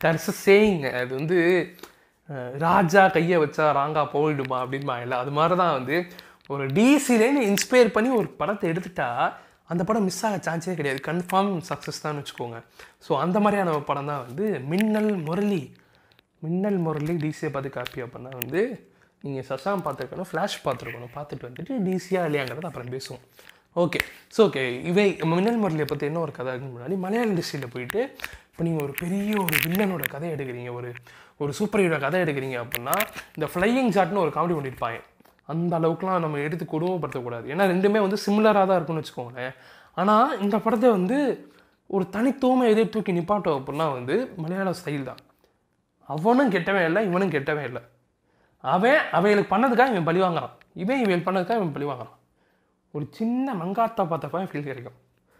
there's saying அது வந்து அஹ், ராஜா கையை வச்சா ராங்கா போயிடுமா அப்படின்பா இல்லை அது மாதிரி தான் வந்து ஒரு டிசிலேருந்து இன்ஸ்பயர் பண்ணி ஒரு படத்தை எடுத்துட்டா அந்த படம் மிஸ் ஆக சான்ஸே கிடையாது கன்ஃபார்ம் சக்ஸஸ் தான் வச்சுக்கோங்க ஸோ அந்த மாதிரியான ஒரு படம் தான் வந்து மின்னல் முரளி மின்னல் முரளி டிசியை பார்த்து காப்பி அப்படின்னா வந்து நீங்கள் சசாம் பார்த்துருக்கணும் ஃப்ளாஷ் பார்த்துருக்கணும் பார்த்துட்டு வந்துட்டு டிசியாக இல்லையாங்கிறத அப்புறம் பேசுவோம் ஓகே ஸோ ஓகே இவை மின்னல் முரளியை பற்றி என்ன ஒரு கதை இருக்குன்னு முன்னாடி மலையாள இண்டஸ்ட்ரியில் போயிட்டு இப்போ நீங்கள் ஒரு பெரிய ஒரு வில்லனோட கதை எடுக்கிறீங்க ஒரு ஒரு சூப்பர் ஹீரோ கதை எடுக்கிறீங்க அப்படின்னா இந்த ஃப்ளையிங் ஷாட்னு ஒரு காமெடி பண்ணியிருப்பாங்க அந்த அளவுக்குலாம் நம்ம எடுத்து கொடுமைப்படுத்தக்கூடாது ஏன்னா ரெண்டுமே வந்து சிமிலராக தான் இருக்கும்னு வச்சுக்கோங்களேன் ஆனால் இந்த படத்தை வந்து ஒரு தனித்துவமை எதை தூக்கி நிப்பாட்டோம் அப்படின்னா வந்து மலையாள ஸ்டைல் தான் அவனும் கெட்டவன் இல்லை இவனும் கெட்டவன் இல்லை அவன் அவைகளுக்கு பண்ணதுக்காக இவன் பழி வாங்குறான் இவன் இவன் பண்ணதுக்காக இவன் பழி வாங்குறான் ஒரு சின்ன மங்காத்தா பார்த்தப்ப ஃபீல் கிடைக்கும்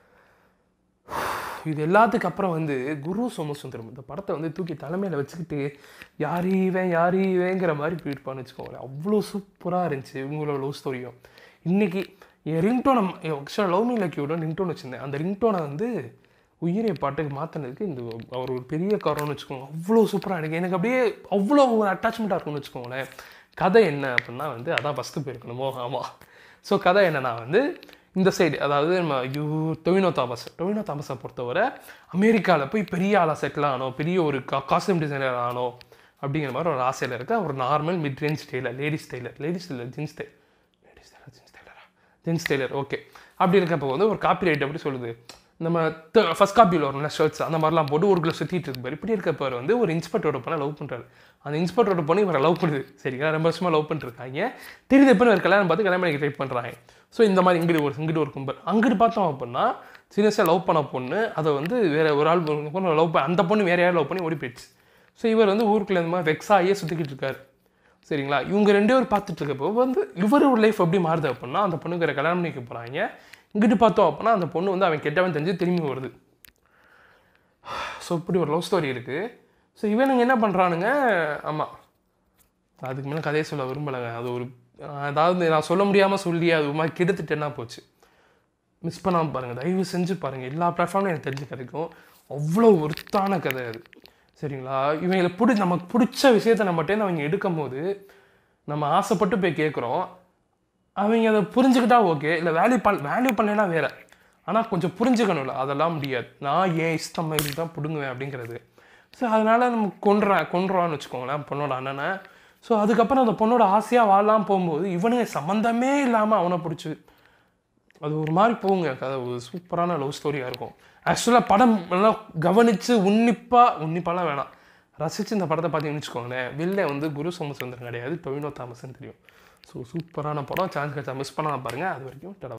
இது எல்லாத்துக்கு அப்புறம் வந்து குரு சோமசுந்தரம் இந்த படத்தை வந்து தூக்கி தலைமையில் வச்சுக்கிட்டு யார் இவன் யார் இவங்கிற மாதிரி போயிருப்பான்னு வச்சுக்கோங்களேன் அவ்வளோ சூப்பராக இருந்துச்சு இவங்களோட லவ் ஸ்டோரியும் இன்னைக்கு என் ரிங்டோனை ஆக்சுவலாக லவ் மீ லக்கியோட ரிங்டோன் வச்சுருந்தேன் அந்த ரிங்டோனை வந்து உயிரை பாட்டுக்கு மாற்றினதுக்கு இந்த அவர் ஒரு பெரிய காரணம்னு வச்சுக்கோங்க அவ்வளோ சூப்பராக எனக்கு எனக்கு அப்படியே அவ்வளோ ஒரு அட்டாச்மெண்ட்டாக இருக்கும்னு வச்சுக்கோங்களேன் கதை என்ன அப்படின்னா வந்து அதான் ஃபஸ்ட்டு போயிருக்கணுமோ ஆமாம் ஸோ கதை என்னன்னா வந்து இந்த சைடு அதாவது நம்ம யூ டொவினோ தாமஸ் டொவினோ தாமஸை பொறுத்தவரை அமெரிக்காவில் போய் பெரிய ஆளாக செட்டில் ஆனோம் பெரிய ஒரு கா காஸ்டியூம் டிசைனர் ஆனோம் அப்படிங்கிற மாதிரி ஒரு ஆசையில் இருக்க ஒரு normal mid range tailor ladies tailor ladies tailor jeans tailor ladies tailor jeans டெய்லரா ஜீன்ஸ் டெய்லர் ஓகே அப்படி இருக்கப்போ வந்து ஒரு காப்பி ரைட் எப்படி சொல்லுது நம்ம ஃபர்ஸ்ட் காப்பியில் வரும்ல ஷர்ட்ஸ் அந்த மாதிரிலாம் போட்டு ஊருக்குள்ள சுற்றிட்டு இருப்பார் இப்படி இருக்கப்போ வந்து ஒரு இன்ஸ்பெக்டரோட பொண்ணை லவ் பண்ணுறாரு அந்த இன்ஸ்பெக்டரோட பொண்ணு இவரை லவ் பண்ணுது சரிங்களா ரொம்ப வருஷமாக லவ் பண்ணிருக்காங்க திருப்பி எப்போ ஒரு கல்யாணம் பார்த்து கல்யாணம் பண்ணி ட்ரை பண்ணுறாங்க ஸோ இந்த மாதிரி இங்கிட்டு ஒரு இங்கிட்டு ஒரு கும்பல் அங்கிட்டு பார்த்தோம் அப்படின்னா சீரியஸாக லவ் பண்ண பொண்ணு அதை வந்து வேற ஒரு ஆள் பொண்ணு லவ் அந்த பொண்ணு வேற யாரும் லவ் பண்ணி ஓடி போயிடுச்சு ஸோ இவர் வந்து ஊருக்குள்ள இந்த மாதிரி வெக்ஸ் ஆகியே சுற்றிக்கிட்டு இருக்காரு சரிங்களா இவங்க ரெண்டு பேர் பார்த்துட்டு இருக்கப்போ வந்து இவர் ஒரு லைஃப் எப்படி மாறுது அப்படின்னா அந்த பொண்ணுக்கு வேற கல்யாணம் பண்ணிக்க போகிறாங்க இங்கிட்டு பார்த்தோம் அப்படின்னா அந்த பொண்ணு வந்து அவன் கெட்டவன் தெரிஞ்சு திரும்பி வருது ஸோ இப்படி ஒரு லவ் ஸ்டோரி இருக்குது ஸோ இவனுங்க என்ன பண்ணுறானுங்க ஆமாம் அதுக்கு மேலே கதையை சொல்ல விரும்பலைங்க அது ஒரு அதாவது நான் சொல்ல முடியாமல் சொல்லி அது ஒரு மாதிரி கெடுத்துட்டேன்னா போச்சு மிஸ் பண்ணாமல் பாருங்கள் தயவு செஞ்சு பாருங்கள் எல்லா பிளாட்ஃபார்ம்லையும் எனக்கு தெரிஞ்சு கிடைக்கும் அவ்வளோ ஒருத்தான கதை அது சரிங்களா இவங்களை பிடி நமக்கு பிடிச்ச விஷயத்தை நம்மகிட்டேருந்து அவங்க எடுக்கும் போது நம்ம ஆசைப்பட்டு போய் கேட்குறோம் அவங்க அதை புரிஞ்சுக்கிட்டா ஓகே இல்லை வேல்யூ பண் வேல்யூ பண்ணலைன்னா வேற ஆனால் கொஞ்சம் புரிஞ்சுக்கணும்ல அதெல்லாம் முடியாது நான் ஏன் இஷ்டம் மாதிரி தான் பிடுங்குவேன் அப்படிங்கிறது ஸோ அதனால நம்ம கொன்றேன் கொன்றோன்னு வச்சுக்கோங்களேன் பொண்ணோட அண்ணனை ஸோ அதுக்கப்புறம் அந்த பொண்ணோட ஆசையாக வாழலாம் போகும்போது இவனுங்க சம்மந்தமே இல்லாமல் அவனை பிடிச்சி அது ஒரு மாதிரி போகுங்க கதை ஒரு சூப்பரான லவ் ஸ்டோரியாக இருக்கும் ஆக்சுவலாக படம் நல்லா கவனித்து உன்னிப்பாக உன்னிப்பாலாம் வேணாம் ரசித்து இந்த படத்தை பார்த்தீங்கன்னு வச்சுக்கோங்களேன் வெளில வந்து குரு சோமசுந்தரம் கிடையாது டொவினோ தாமஸ்ன்னு தெரியும் ஸோ சூப்பரான படம் சான்ஸ் கிடைச்சா மிஸ் பண்ணாமல் பாருங்கள் அது வரைக்கும் டடா